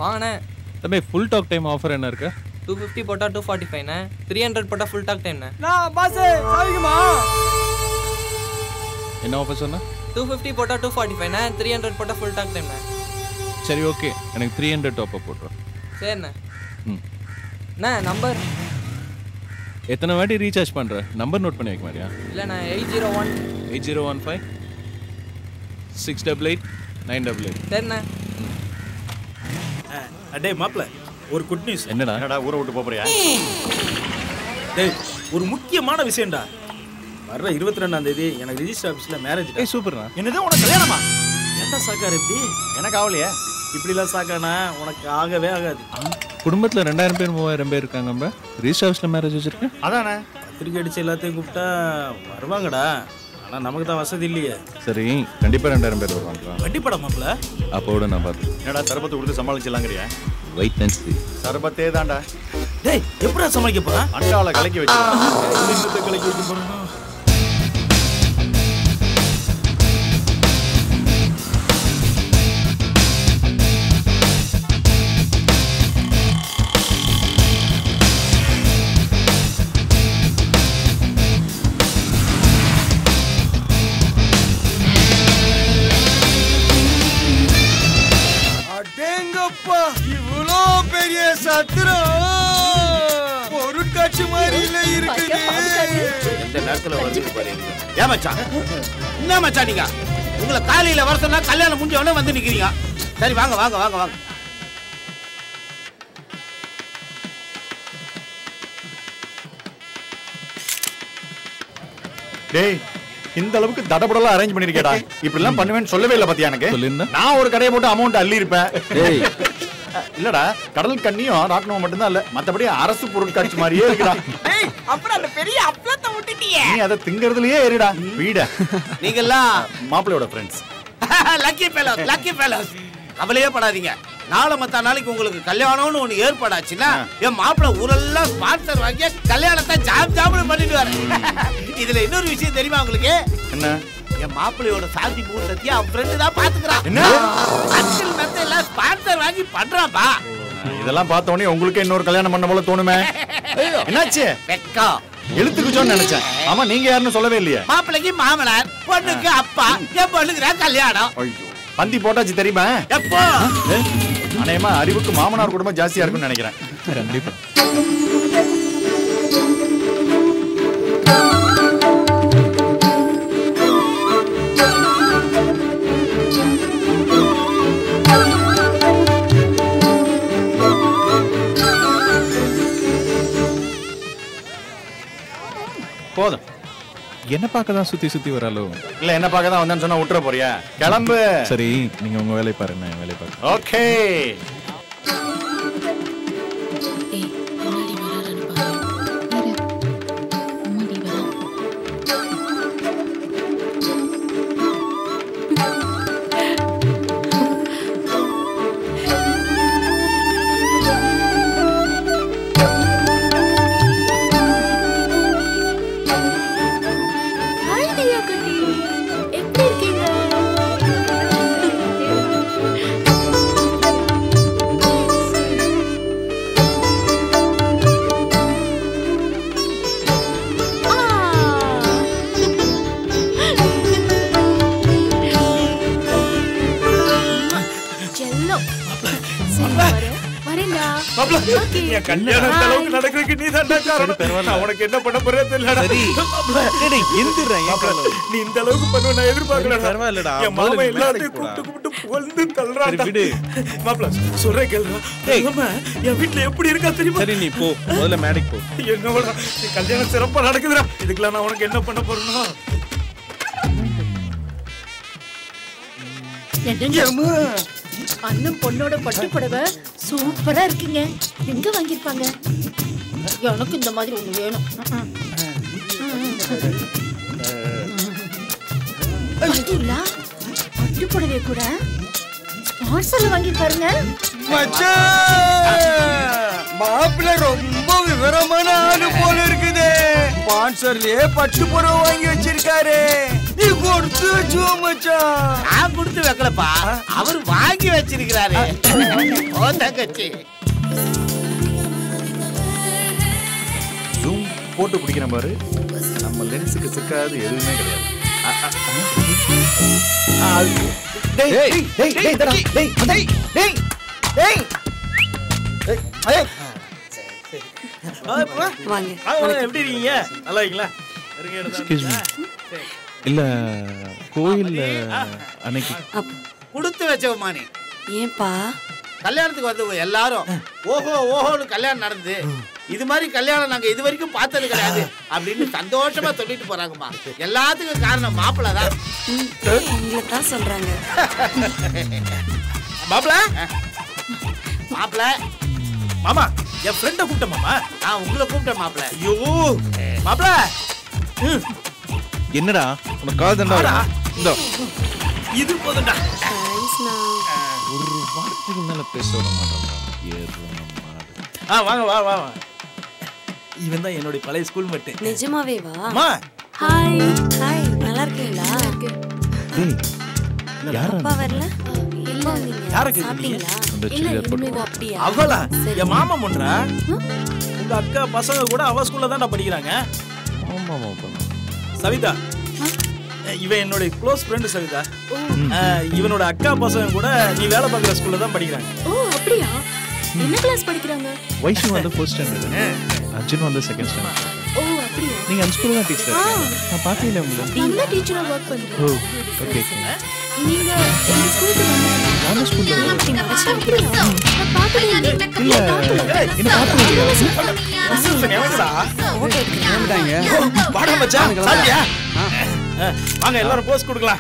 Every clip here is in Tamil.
வாங்கண்ணே தம்பி ஃபுல் டாக் டைம் ஆஃபர் என்ன இருக்கு டூ ஃபிஃப்டி போட்டால் டூ ஃபார்ட்டி ஃபைவ்ண்ணே த்ரீ ஹண்ட்ரட் போட்டால் ஃபுல் டாக் டைம்ண்ணே நான் பாஸ் சாவிக்குமா என்ன ஆஃபர் சொன்ன டூ ஃபிஃப்டி போட்டால் டூ ஃபார்ட்டி ஃபைவ்ண்ணே த்ரீ ஹண்ட்ரட் போட்டால் ஃபுல் டாக் டைம்ண்ணே சரி ஓகே எனக்கு த்ரீ ஹண்ட்ரட் டாப் அப் போட்டுருவேன் சரிண்ணே ம் அண்ணே நம்பர் எத்தனை வாட்டி ரீசார்ஜ் பண்ணுற நம்பர் நோட் பண்ணி வைக்க மாதிரியா இல்லைண்ணே eight zero one eight zero one five six double eight nine double eight சரிண்ணே அடே மாப்ள ஒரு குட் நியூஸ் என்னடா என்னடா ஊரை விட்டு போறியா டேய் ஒரு முக்கியமான விஷயம்டா வர்ற இருபத்தி ரெண்டாம் தேதி எனக்கு ரிஜிஸ்டர் ஆஃபீஸில் மேரேஜ் ஏய் சூப்பர்ண்ணா என்னது உனக்கு கல்யாணமா என்ன சாக்காரு இப்படி எனக்கு ஆகலையே இப்படிலாம் சாக்கானா உனக்கு ஆகவே ஆகாது குடும்பத்தில் ரெண்டாயிரம் பேர் மூவாயிரம் பேர் இருக்காங்க நம்ம ரிஜிஸ்டர் ஹவுஸில் மேரேஜ் வச்சிருக்கேன் அதானே பத்திரிக்கை அடிச்சு எல்லாத்தையும் கூப்பிட்டா வருவாங்கடா ஆனா நமக்கு தான் வசதி இல்லையே சரி கண்டிப்பாக ரெண்டாயிரம் பேர் வருவாங்க வண்டிப்பட மாப்ள அப்போட நான் பார்த்து என்னடா சர்பத்தை கொடுத்து சமாளிச்சிடலாங்கிறியா வெயிட் அண்ட் see சர்பத்தே தான்டா டேய் எப்படா சமாளிக்க போறான் அண்டால கலக்கி வச்சு என்னத்தை கலக்கி வைக்க போறானோ? அடேங்கப்பா இவ்வளோ பெரிய சத்திரம் பொருட்காட்சி மாதிரி இல்ல இருக்குது எந்த நேரத்துல வருது பாரு ஏன் மச்சான் என்ன மச்சான் நீங்க உங்களை காலையில வர சொன்னா கல்யாணம் முடிஞ்ச உடனே வந்து நிக்கிறீங்க சரி வாங்க வாங்க வாங்க வாங்க டேய் இந்த அளவுக்கு தடபடலாம் அரேஞ்ச் பண்ணிருக்கேடா இப்படி எல்லாம் பண்ணுவேன்னு சொல்லவே இல்ல பாத்தியா எனக்கு சொல்லிருந்தா? நான் ஒரு கடையை போட்டு அமௌண்ட் அள்ளி இருப்பேன் டேய் இல்லடா கடல் கண்ணியும் ராக்கணும் மட்டும்தான் இல்ல மத்தபடி அரசு பொருட்காட்சி மாதிரியே இருக்குடா அப்புறம் அந்த பெரிய அப்பளத்தை விட்டுட்டீங்க நீ அதை திங்கறதுலயே ஏறிடா வீட நீங்க எல்லாம் மாப்பிள்ளையோட friends lucky fellows lucky fellows கவலையே படாதீங்க நாளை மத்த நாளைக்கு உங்களுக்கு கல்யாணம்னு ஒண்ணு ஏற்பாடாச்சுன்னா என் மாப்பிள்ளை ஊரெல்லாம் ஸ்பான்சர் வாங்கி கல்யாணத்தை ஜாம் ஜாம்னு பண்ணிட்டு இதுல இன்னொரு விஷயம் தெரியுமா உங்களுக்கு என்ன என் மாப்பிள்ளையோட சாந்தி முகூர்த்தத்தையும் அவன் ஃப்ரெண்டு தான் பாத்துக்கிறான் என்ன? அங்கிள் மெத்த எல்லாம் ஸ்பான்சர் வாங்கி பண்றான்பா இதெல்லாம் பார்த்த உடனே உங்களுக்கு இன்னொரு கல்யாணம் பண்ண போல தோணுமே என்னாச்சு வெக்கம் எழுத்துக்குச்சோன்னு நினைச்சேன் ஆமா நீங்க யாருன்னு சொல்லவே இல்லையே மாப்பிள்ளைக்கு மாமனார் பொண்ணுக்கு அப்பா என் பொண்ணுக்கு தான் கல்யாணம் ஐயோ பந்தி போட்டாச்சு தெரியுமா எப்போ அநேகமா அறிவுக்கு மாமனார் குடும்பம் ஜாஸ்தியா இருக்கும்னு நினைக்கிறேன் கண்டிப்பாக போதும் என்ன பார்க்க தான் சுற்றி சுற்றி வராலோ இல்ல என்ன பார்க்க தான் வந்தேன்னு சொன்னா விட்டுற போறியா கிளம்பு சரி நீங்கள் உங்கள் வேலையை பாருங்க நான் என் வேலையை பார்க்குறேன் ஓகே ஏய் முன்னாடி வராருன்னு பாரு முன்னாடி வரா ஹாய் தியா குட்டி எப்படி இருக்கீங்க செல்லம் சரி வரேன் வரேன்டா ஓகே என் கல்யாணம் இந்த அளவுக்கு நடக்கிறதுக்கு நீ தான் காரணம் நான் உனக்கு என்ன பண்ண போறேன் தெரியலடா மாப்ள, நீ இந்த அளவுக்கு பண்ணுவ நான் எதிர்பார்க்கல பரவாயில்லடா. என் மாமா முதல்ல எல்லாத்தையும் மேடைக்கு போடா. கூப்பிட்டு கூப்பிட்டு புகழ்ந்து தள்ளுறான் சரி, விடு. மாப்பிள சொல்றேன் கேளுடா மாமா, என் வீட்டுல எப்படி இருக்கா தெரியுமா சரி நீ போ முதல்ல மேடைக்கு போ என்னோட என் கல்யாணம் சிறப்பா நடக்குதுடா இதுக்கெல்லாம் நான் உனக்கு என்ன பண்ண போறேன்னா என்னங்க அண்ணன் பொண்ணோட பட்டு புடவை சூப்பரா இருக்குங்க எங்க வாங்கிருப்பாங்க எனக்கு இந்த மாதிரி ஒண்ணு வேணும் பாத்தீங்களா பட்டு புடவை கூட ஸ்பான்சர்ல வாங்கிருப்பாருங்க மாப்பிள்ள ரொம்ப விவரமான ஆளு போல இருக்குது ஸ்பான்சர்லயே பட்டு புடவை வாங்கி வச்சிருக்காரு கட்டி கொடுத்து வச்சுவோம் மச்சான் நான் கொடுத்து வைக்கலப்பா அவர் வாங்கி வச்சிருக்கிறாரு ஓ தங்கச்சி ஜூம் போட்டு பிடிக்கிற பாரு நம்ம லென்ஸுக்கு சிக்காது எதுவுமே கிடையாது அ, அ, அ. ஆ, அது- டேய், டேய், டேய், டேய், தடா, டேய், டேய், டேய், டேய். ஏய், ஏய். வாங்க வாங்க, எப்படி இருக்கீங்க நல்லா இருக்கீங்களா இருங்க, எடுத்தா- எக்ஸ்கியூஸ் மீ இல்ல கோயில்ல அன்னைக்கு கொடுத்து வச்சவமா நீ ஏன்பா கல்யாணத்துக்கு வந்தவங்க எல்லாரும் ஓஹோ ஓஹோன்னு கல்யாணம் நடந்து இது மாதிரி கல்யாணம் நாங்க இது வரைக்கும் பார்த்தது கிடையாது அப்படின்னு சந்தோஷமா சொல்லிட்டு போறாங்கம்மா எல்லாத்துக்கும் காரணம் மாப்பிள்ளை தான் உங்களை தான் சொல்றாங்க மாப்பிள மாப்பிள்ளை மாமா என் ஃப்ரெண்ட கூப்பிட்டேன் மாமா நான் உங்களை கூப்பிட்டேன் மாப்பிள்ளை ஐயோ மாப்பிள என்னடா உனக்கு கால் தண்டா ஆடா. இந்த இது போதும்டா தேங்க்ஸ்ண்ணா ஒரு வார்த்தைக்கு மேல பேச விட மாட்டேன் ஆ வாங்க வா வா வா இவன் தான் என்னுடைய பழைய ஸ்கூல் மட்டு நிஜமாவே வா அம்மா ஹாய் ஹாய் நல்லா இருக்கீங்களா டேய் யாரா அப்பா வரல எப்போ வந்தீங்க யாரை கேக்குறீங்க? சாப்பிட்டீங்களா அந்த இல்ல சுடிதார் போட்டு இனிமே அப்படியா அவளா சரி. என் மாமா முன்றா உங்க அக்கா பசங்க கூட அவ ஸ்கூல்ல தான்டா படிக்கிறாங்க ஆமா ஆமா சவிதா இவன் என்னுடைய க்ளோஸ் ஃப்ரெண்டு சவிதா அஹ், இவனோட அக்கா பசங்க கூட நீ வேலை பார்க்குற ஸ்கூல்ல தான் படிக்கிறாங்க ஓ அப்படியா என்ன கிளாஸ் படிக்கிறாங்க வைஷு வந்து ஃபர்ஸ்ட் ஸ்டாண்டர்ட் அர்ஜுன் வந்து செகண்ட் ஸ்டாண்டர்ட் ஓ அப்படியா நீங்க அந்த ஸ்கூல்ல தான் டீச்சர் நான் பார்த்தீங்களா உங்களை நான் தான் டீச்சரா ஒர்க் பண்றேன் ஓ ஓகே நீங்க எங்க ஸ்கூலுக்கு வந்து நான் ஸ்கூல்ல இப்படி மறைச்சு வைக்கிறீங்களா? நான் பார்த்ததே இல்லை இல்ல என்ன பார்த்தது இல்லையா எவன்டா? photo எடுக்கிறேன். வாடா மச்சான் சாப்பிட்டியா அஹ், வாங்க எல்லாரும் போஸ்ட் கொடுக்கலாம்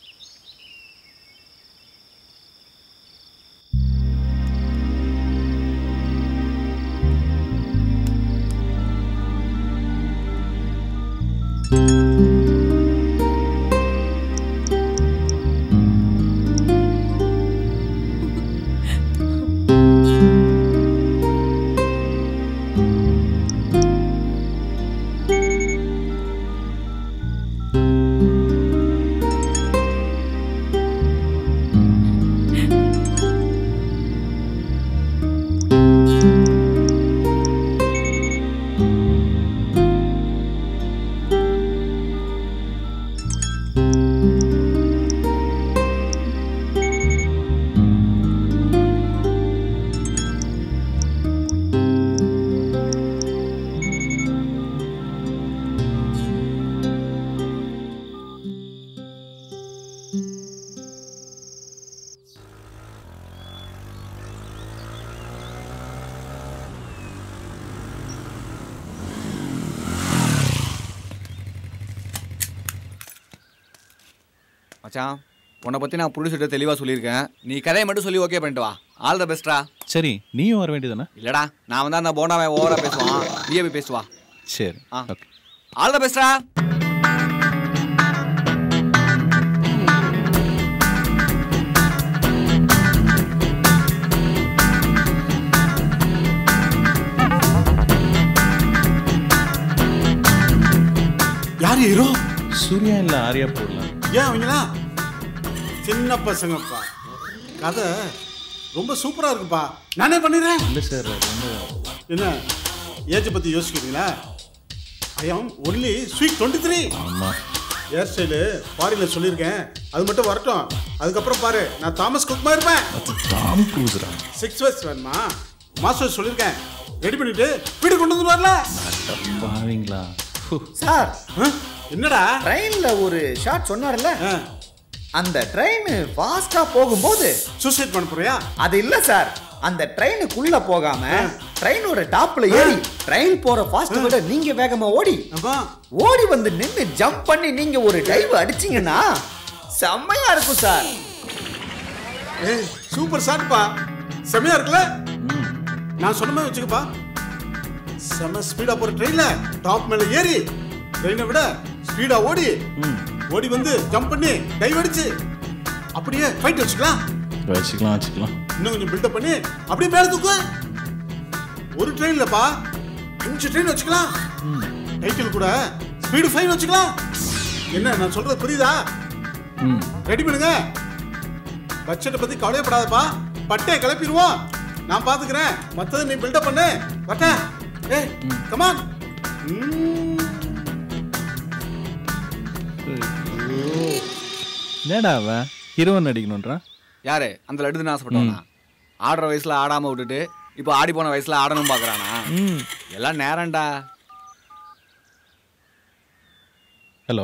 மச்சான் உன்னை பற்றி நான் ப்ரொடியூசர்கிட்ட தெளிவாக சொல்லியிருக்கேன் நீ கதையை மட்டும் சொல்லி ஓகே பண்ணிட்டு வா ஆல் த பெஸ்ட்ரா சரி நீயும் வர வேண்டியதானே இல்லடா நான் வந்து அந்த போனாவன் ஓவரா பேசுவான் பிஏபி பேசுவா சரி ஆ. ஓகே ஆல் த பெஸ்ட்ரா யார் ஹீரோ சூர்யா இல்ல ஆர்யா போடலாம் ஏன் அவங்களா சின்ன பசங்கப்பா கதை ரொம்ப சூப்பரா இருக்குப்பா நானே பண்ணிடுறேன் இல்ல சார் ரொம்ப என்ன ஏஜ் பத்தி யோசிக்கிறீங்களா I am only sweet twenty three ஆமா ஹேர் ஸ்டைலு ஃபாரின்ல சொல்லியிருக்கேன் அது மட்டும் வரட்டும் அதுக்கப்புறம் பாரு நான் தாமஸ் குக்மா இருப்பேன் டாம் க்ரூஸ்ரா சிக்ஸ் வயசு வேணுமா மாஸ்டர் சொல்லியிருக்கேன் ரெடி பண்ணிட்டு வீடு கொண்டு வந்துருவார்ல பாவீங்களா சார் ஆ? என்னடா ட்ரெயின்ல ஒரு ஷாட் சொன்னார்ல ஆ, அந்த ட்ரெயின் ஃபாஸ்டா போகும்போது சூசைட் பண்ண போறியா அது இல்ல சார் அந்த ட்ரெயினுக்குள்ள போகாம ட்ரெயினோட டாப்ல ஏறி ட்ரெயின் போற ஃபாஸ்ட் விட நீங்க வேகமா ஓடி அப்பா ஓடி வந்து நின்னு ஜம்ப் பண்ணி நீங்க ஒரு டைவ் அடிச்சீங்கன்னா செம்மையா இருக்கும் சார் ஏய் சூப்பர் ஷாட்ப்பா செமையா இருக்குல்ல நான் சொன்ன மாதிரி வச்சுக்கப்பா செம ஸ்பீடா போற ட்ரெயின்ல டாப் மேல ஏறி ட்ரெயினை விட ஸ்பீடா ஓடி ஓடி வந்து ஜம்ப் பண்ணி டைவ் அடிச்சு அப்படியே ஃபைட் வச்சுக்கலாம் வச்சுக்கலாம் வச்சுக்கலாம் இன்னும் கொஞ்சம் பில்டப் பண்ணி அப்படியே மேல தூக்கு ஒரு ட்ரெயின்லப்பா அஞ்சு ட்ரெயின் வச்சுக்கலாம் டைட்டில் கூட ஸ்பீடு ஃபைவ் வச்சுக்கலாம் என்ன நான் சொல்றது புரியுதா ம் ரெடி பண்ணுங்க பட்ஜெட்டை பத்தி கவலையப்படாதப்பா பட்டையை கிளப்பிடுவோம் நான் பாத்துக்கிறேன் மத்தது நீ பில்டப் பண்ணு பட்டா ஏய் கமான் என்னடா அவன் ஹீரோவன் நடிக்கணுன்றான் யாரு அந்த லட்டு தான் ஆசைப்பட்டவனா ஆடுற வயசுல ஆடாம விட்டுட்டு இப்போ ஆடி போன வயசுல ஆடணும் பாக்குறானா ம் எல்லாம் நேரம்டா ஹலோ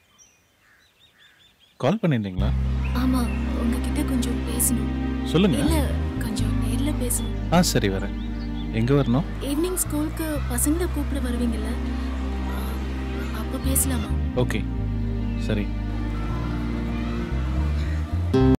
கால் பண்ணியிருந்தீங்களா ஆமா உங்ககிட்ட கொஞ்சம் பேசணும் சொல்லுங்க இல்ல கொஞ்சம் நேர்ல பேசணும் ஆ சரி வரேன் எங்கே வரணும் ஈவினிங் ஸ்கூலுக்கு பசங்களை கூப்பிட வருவீங்கல்ல ஆ, அப்ப பேசலாமா ஓகே சரி